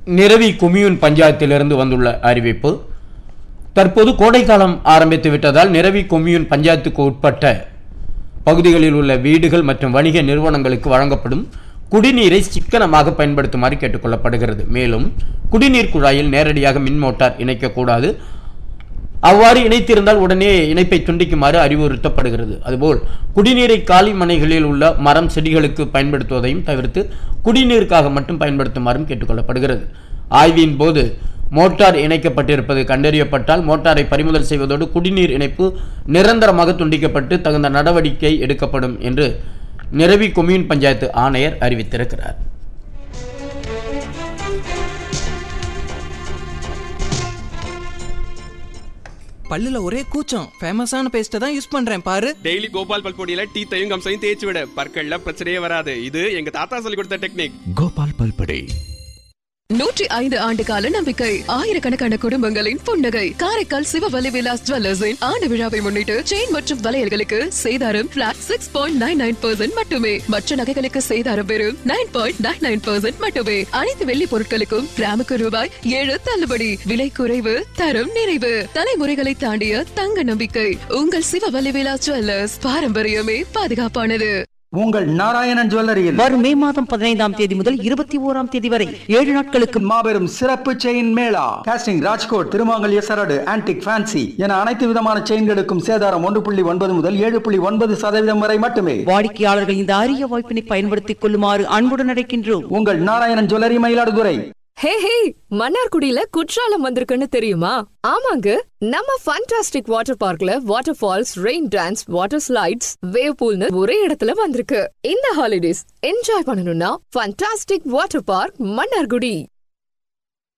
Niravi commune பஞ்சாயத்திலிருந்து வந்துள்ள அறிவிப்பு தற்போது கோடைக்காலம் ஆரம்பித்து விட்டதால் நிரவி கொம்யூன் பஞ்சாயத்துக்கு உட்பட்ட பகுதிகளில் உள்ள வீடுகள் மற்றும் வணிக நிறுவனங்களுக்கு வழங்கப்படும் குடிநீரை சிக்கனமாக பயன்படுத்துமாறு கேட்டுக்கொள்ளப்படுகிறது மேலும் குடிநீர் குழாயில் நேரடியாக மின் மோட்டார் இணைக்கக்கூடாது அவ்வாறு இணைத்திருந்தால் உடனே இணைப்பை துண்டிக்குமாறு அறிவுறுத்தப்படுகிறது அதுபோல் குடிநீரை காலி மனைகளில் உள்ள மரம் செடிகளுக்கு பயன்படுத்துவதையும் தவிர்த்து குடிநீருக்காக மட்டும் பயன்படுத்துமாறும் கேட்டுக்கொள்ளப்படுகிறது ஆய்வின் போது மோட்டார் இணைக்கப்பட்டிருப்பது கண்டறியப்பட்டால் மோட்டாரை பறிமுதல் செய்வதோடு குடிநீர் இணைப்பு நிரந்தரமாக துண்டிக்கப்பட்டு தகுந்த நடவடிக்கை எடுக்கப்படும் என்று நிரவி கொம்யூன் பஞ்சாயத்து ஆணையர் அறிவித்திருக்கிறார் பல்லுல ஒரே கூச்சம் ஃபேமஸான பேஸ்ட்டை தான் யூஸ் பண்றேன் பாரு டெய்லி கோபால் பல்பொடியில டீத்தையும் கம்சையும் தேய்ச்சி விட பற்கள்ல பிரச்சனையே வராது இது எங்க தாத்தா சொல்லி கொடுத்த டெக்னிக் கோபால் பல்படை நூற்றி ஐந்து ஆண்டு கால நம்பிக்கை ஆயிரக்கணக்கான குடும்பங்களின் புன்னகை காரைக்கால் சிவவலி விலாஸ் ஜுவல்லர்ஸின் ஆண்டு விழாவை முன்னிட்டு செயின் மற்றும் வளையல்களுக்கு சேதாரம் flat six point nine nine percent மட்டுமே மற்ற நகைகளுக்கு சேதாரம் வெறும் nine point nine nine percent மட்டுமே அனைத்து வெள்ளி பொருட்களுக்கும் கிராமுக்கு ரூபாய் ஏழு தள்ளுபடி விலை குறைவு தரம் நிறைவு தலைமுறைகளை தாண்டிய தங்க நம்பிக்கை உங்கள் சிவவலி விலாஸ் ஜுவல்லர்ஸ் பாரம்பரியமே பாதுகாப்பானது உங்கள் நாராயணன் ஜுவல்லரியில் வரும் மே மாதம் பதினைந்தாம் தேதி முதல் இருபத்தி ஓராம் தேதி வரை ஏழு நாட்களுக்கு மாபெரும் சிறப்பு செயின் மேளா காஸ்டிங் ராஜ்கோட் திருமாங்கல்ய சரடு ஆன்டிக் ஃபேன்சி என அனைத்து விதமான செயின்களுக்கும் சேதாரம் ஒன்று புள்ளி ஒன்பது முதல் ஏழு புள்ளி ஒன்பது சதவீதம் வரை மட்டுமே வாடிக்கையாளர்கள் இந்த அரிய வாய்ப்பினை பயன்படுத்திக் கொள்ளுமாறு அன்புடன் அழைக்கின்றோம் உங்கள் Narayanan jewellery Mayiladuthurai hey hey மன்னார்குடியில குற்றாலம் வந்திருக்குன்னு தெரியுமா ஆமாங்க நம்ம ஃபண்டாஸ்டிக் வாட்டர் பார்க்ல water falls rain dance water slides wave பூல்னு ஒரே இடத்துல வந்திருக்கு இந்த ஹாலிடேஸ் என்ஜாய் பண்ணணும்னா ஃபண்டாஸ்டிக் வாட்டர் பார்க் மன்னார்குடி